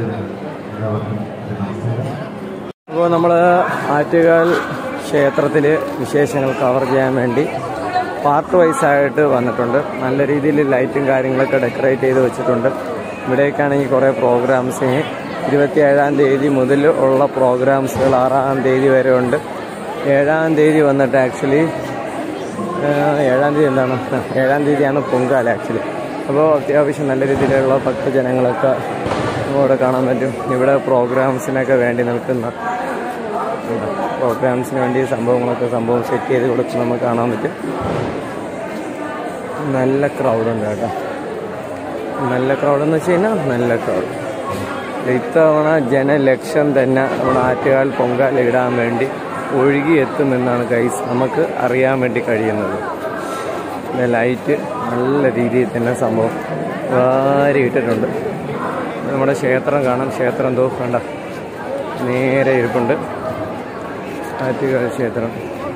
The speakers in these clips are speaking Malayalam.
അപ്പോൾ നമ്മൾ ആറ്റുകാൽ ക്ഷേത്രത്തിൽ വിശേഷങ്ങൾ കവർ ചെയ്യാൻ വേണ്ടി പാർട്ട് വൈസ് ആയിട്ട് വന്നിട്ടുണ്ട് നല്ല രീതിയിൽ ലൈറ്റും കാര്യങ്ങളൊക്കെ ഡെക്കറേറ്റ് ചെയ്ത് വെച്ചിട്ടുണ്ട് ഇവിടേക്കാണെങ്കിൽ കുറേ പ്രോഗ്രാംസ് ഇരുപത്തി ഏഴാം തീയതി മുതൽ ഉള്ള പ്രോഗ്രാംസുകൾ ആറാം തീയതി വരെ ഉണ്ട് ഏഴാം തീയതി വന്നിട്ട് ആക്ച്വലി ഏഴാം തീയതി എന്താണ് ആ, ഏഴാം തീയതിയാണ് പൊങ്കാല ആക്ച്വലി അപ്പോൾ അത്യാവശ്യം നല്ല രീതിയിലുള്ള ഭക്തജനങ്ങളൊക്കെ ഇവിടെ കാണാൻ പറ്റും ഇവിടെ പ്രോഗ്രാംസിനൊക്കെ വേണ്ടി നിൽക്കുന്ന പ്രോഗ്രാംസിന് വേണ്ടി സംഭവങ്ങളൊക്കെ സംഭവം സെറ്റ് ചെയ്ത് കൊടുത്ത് നമുക്ക് കാണാൻ പറ്റും നല്ല ക്രൗഡുണ്ട് കേട്ടോ നല്ല ക്രൗഡ് എന്ന് വെച്ച് കഴിഞ്ഞാൽ നല്ല ക്രൗഡ് ഇത്തവണ ജനലക്ഷം തന്നെ നമ്മുടെ ആറ്റുകാൽ പൊങ്കാല ഇടാൻ വേണ്ടി ഒഴുകി എത്തുമെന്നാണ് കൈസ് നമുക്ക് അറിയാൻ വേണ്ടി കഴിയുന്നത് പിന്നെ ലൈറ്റ് നല്ല രീതിയിൽ തന്നെ സംഭവം വാരി ഇട്ടിട്ടുണ്ട് നമ്മുടെ ക്ഷേത്രം കാണാം ക്ഷേത്രം എന്തോ കണ്ട നേരെ ഇരിപ്പുണ്ട് ആറ്റുകാൽ ക്ഷേത്രം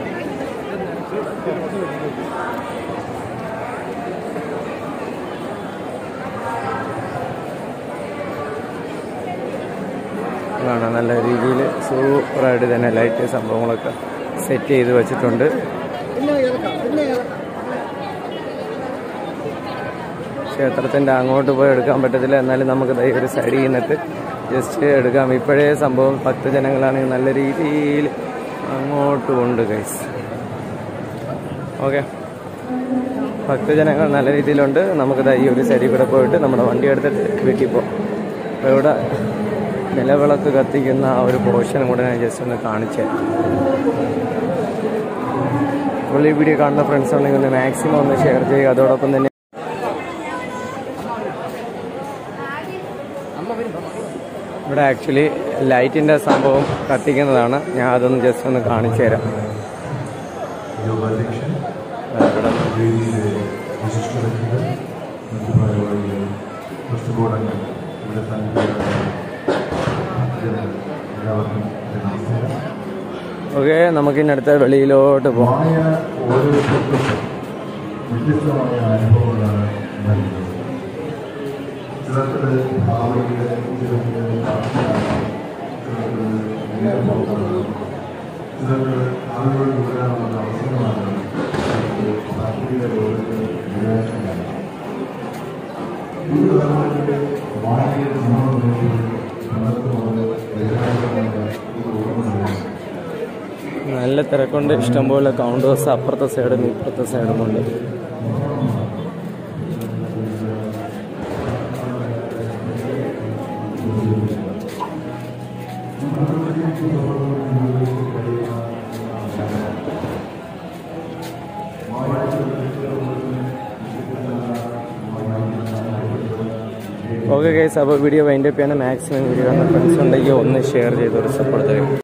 കാണാം നല്ല രീതിയിൽ സൂപ്പറായിട്ട് തന്നെ ലൈറ്റ് സംഭവങ്ങളൊക്കെ സെറ്റ് ചെയ്ത് വെച്ചിട്ടുണ്ട് ക്ഷേത്രത്തിൻ്റെ അങ്ങോട്ട് പോയി എടുക്കാൻ പറ്റത്തില്ല എന്നാലും നമുക്ക് ദൈ ഒരു സൈഡിൽ നിന്നിട്ട് ജസ്റ്റ് എടുക്കാം ഇപ്പോഴേ സംഭവം ഭക്തജനങ്ങളാണെങ്കിൽ നല്ല രീതിയിൽ അങ്ങോട്ടും ഉണ്ട് ഗൈസ് ഓക്കെ ഭക്തജനങ്ങൾ നല്ല രീതിയിലുണ്ട് നമുക്ക് ദാ ഈ ഒരു സൈഡിൽ കൂടെ പോയിട്ട് നമ്മുടെ വണ്ടി എടുത്തിട്ട് വീട്ടിൽ പോകാം അപ്പോൾ ഇവിടെ നിലവിളക്ക് കത്തിക്കുന്ന ആ ഒരു പോർഷനും കൂടെ ഞാൻ ജസ്റ്റ് ഒന്ന് കാണിച്ചു അപ്പോൾ ഈ വീഡിയോ കാണുന്ന ഫ്രണ്ട്സ് ഉണ്ടെങ്കിൽ ഒന്ന് മാക്സിമം ഒന്ന് ഷെയർ ചെയ്യുക അതോടൊപ്പം തന്നെ ഇവിടെ ആക്ച്വലി ലൈറ്റിൻ്റെ സംഭവം കത്തിക്കുന്നതാണ് ഞാൻ അതൊന്ന് ജസ്റ്റ് ഒന്ന് കാണിച്ചു തരാം യോഗാധ്യക്ഷൻ ആ, ഇവിടെ വേദിയിലെ വിശിഷ്ട വ്യക്തികൾ മറ്റു ഭാരവാഹികൾ ട്രസ്റ്റ് ബോർഡ് അംഗങ്ങൾ ഇവിടെ സന്നിഹിതരായ ജനങ്ങൾ എല്ലാവർക്കും എൻ്റെ നമസ്കാരം ഓക്കെ നമുക്കിനി അടുത്ത വെളിയിലോട്ട് പോകാം മായ ഓരോരുത്തർക്കും വ്യത്യസ്തമായ അനുഭവങ്ങളാണ് നൽകുന്നത് ചിലർക്ക് ഭാവനയുടെ ചിലർക്ക് പ്രാർത്ഥനയാണ് ചിലർക്ക് നേർമോഹമാണ് ചിലർക്ക് ആളുകൾ വരാനുള്ള അവസരമാണ് ചിലർക്ക് ഭക്തിയുടെ ലോകത്ത് വിവേചനമാണ് ഈ ഉദാഹരണത്തിന്റെ വായനയുടെ നമ്മൾ നോക്കുമ്പോൾ പലർക്കും അത് വൈകാരികമായ ഒരു ഓർമ്മയാണ് നല്ല തിരക്കുണ്ട് ഇഷ്ടംപോലെ കൗണ്ടേഴ്സ് അപ്പുറത്തെ സൈഡും ഇപ്പുറത്തെ സൈഡും ഉണ്ട് ഓക്കെ ഗൈസ് അപ്പോൾ വീഡിയോ വൈൻഡപ്പ് ചെയ്യാൻ മാക്സിമം വീഡിയോ ഫ്രണ്ട്സ് ഉണ്ടെങ്കിൽ ഒന്ന് ഷെയർ ചെയ്ത് ഒരു സപ്പോർട്ട് തരും